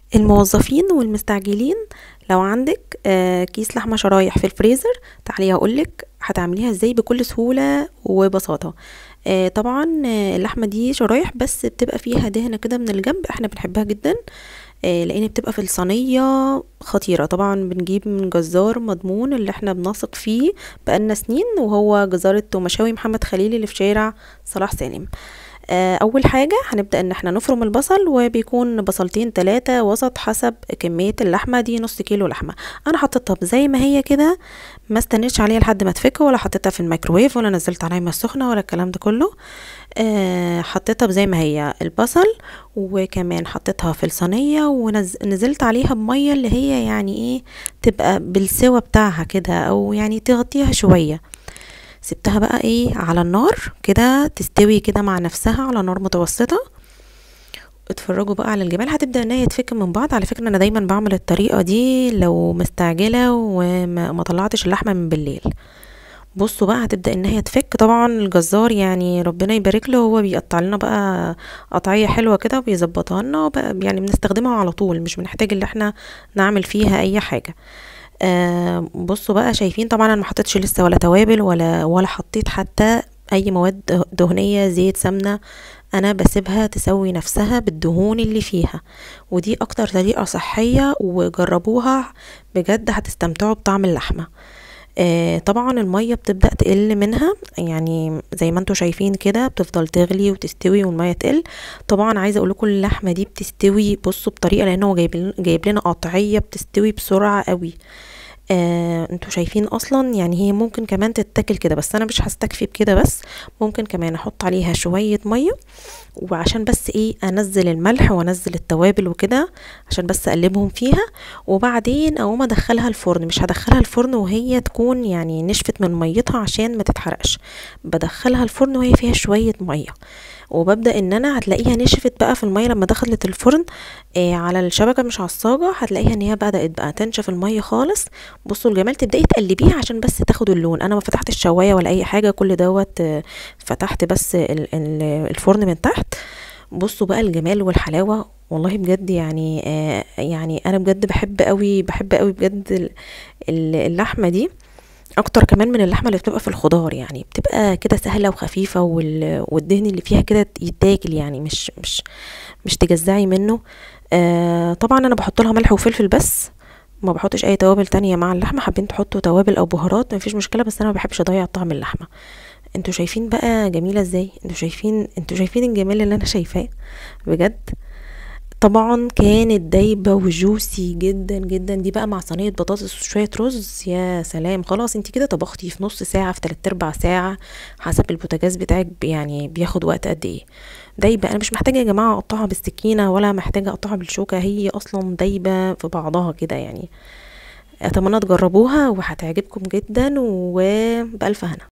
الموظفين والمستعجلين لو عندك آه، كيس لحمة شرايح في الفريزر تعالي هقولك هتعمليها ازاي بكل سهولة وبساطة آه، طبعا آه، اللحمة دي شرايح بس بتبقى فيها دهنة كده من الجنب احنا بنحبها جدا آه، لان بتبقى في الصينية خطيرة طبعا بنجيب من جزار مضمون اللي احنا بنثق فيه بقالنا سنين وهو جزارة ومشاوي محمد خليل اللي في شارع صلاح سالم آه، اول حاجة هنبدأ ان احنا نفرم البصل وبيكون بصلتين تلاتة وسط حسب كمية اللحمة دي نص كيلو لحمة انا حطيتها زي ما هي كده ما استنيتش عليها لحد ما تفك ولا حطيتها في الميكروويف ولا نزلت عليها ميه سخنة ولا الكلام ده كله آه حطيتها زي ما هي البصل وكمان حطيتها في الصينية ونزلت عليها بمية اللي هي يعني ايه تبقى بالسوا بتاعها كده او يعني تغطيها شوية سبتها بقى ايه على النار كده تستوي كده مع نفسها على نار متوسطة اتفرجوا بقى على الجمال هتبدا ان هي تفك من بعض على فكره انا دايما بعمل الطريقه دي لو مستعجله وما ما طلعتش اللحمه من بالليل بصوا بقى هتبدا ان هي تفك طبعا الجزار يعني ربنا يبارك له هو بيقطع لنا بقى قطعيه حلوه كده وبيظبطها لنا وبقى يعني بنستخدمها على طول مش بنحتاج ان احنا نعمل فيها اي حاجه آه بصوا بقى شايفين طبعا انا ما حطيتش لسه ولا توابل ولا ولا حطيت حتى اي مواد دهنيه زيت سمنه انا بسيبها تسوي نفسها بالدهون اللي فيها ودي اكتر طريقه صحيه وجربوها بجد هتستمتعوا بطعم اللحمه آه طبعا الميه بتبدا تقل منها يعني زي ما انتم شايفين كده بتفضل تغلي وتستوي والميه تقل طبعا عايزه اقول لكم اللحمه دي بتستوي بصوا بطريقه لان هو جايب جايب لنا قطعيه بتستوي بسرعه قوي آه انتوا شايفين اصلا يعني هي ممكن كمان تتاكل كده بس انا مش هستكفي بكده بس ممكن كمان احط عليها شويه ميه وعشان بس ايه انزل الملح وانزل التوابل وكده عشان بس اقلبهم فيها وبعدين اقوم ادخلها الفرن مش هدخلها الفرن وهي تكون يعني نشفت من ميتها عشان ما تتحرقش بدخلها الفرن وهي فيها شويه ميه وببدا ان انا هتلاقيها نشفت بقى في الميه لما دخلت الفرن آه على الشبكه مش على الصاجه هتلاقيها ان هي بدات بقى تنشف الميه خالص بصوا الجمال تبداي تقلبيها عشان بس تاخد اللون انا ما فتحتش الشوايه ولا اي حاجه كل دوت آه فتحت بس الفرن من تحت بصوا بقى الجمال والحلاوه والله بجد يعني آه يعني انا بجد بحب قوي بحب قوي بجد اللحمه دي اكتر كمان من اللحمه اللي بتبقى في الخضار يعني بتبقى كده سهله وخفيفه والدهن اللي فيها كده يتاكل يعني مش مش مش تجزعي منه آه طبعا انا بحط لها ملح وفلفل بس ما بحطش اي توابل تانية مع اللحمه حابين تحطوا توابل او بهارات مفيش مشكله بس انا ما بحبش اضيع طعم اللحمه انتوا شايفين بقى جميله ازاي انتوا شايفين انتوا شايفين الجمال اللي انا شايفاه بجد طبعا كانت دايبة وجوسي جدا جدا دي بقى مع صينية بطاطس وشوية رز يا سلام خلاص انت كده طبختي في نص ساعة في تلات ارباع ساعة حسب البوتاجاز بتاعك يعني بياخد وقت قد ايه دايبة انا مش محتاجة يا جماعة اقطعها بالسكينة ولا محتاجة اقطعها بالشوكة هي اصلا دايبة في بعضها كده يعني اتمنى تجربوها وهتعجبكم جدا وبألف هنا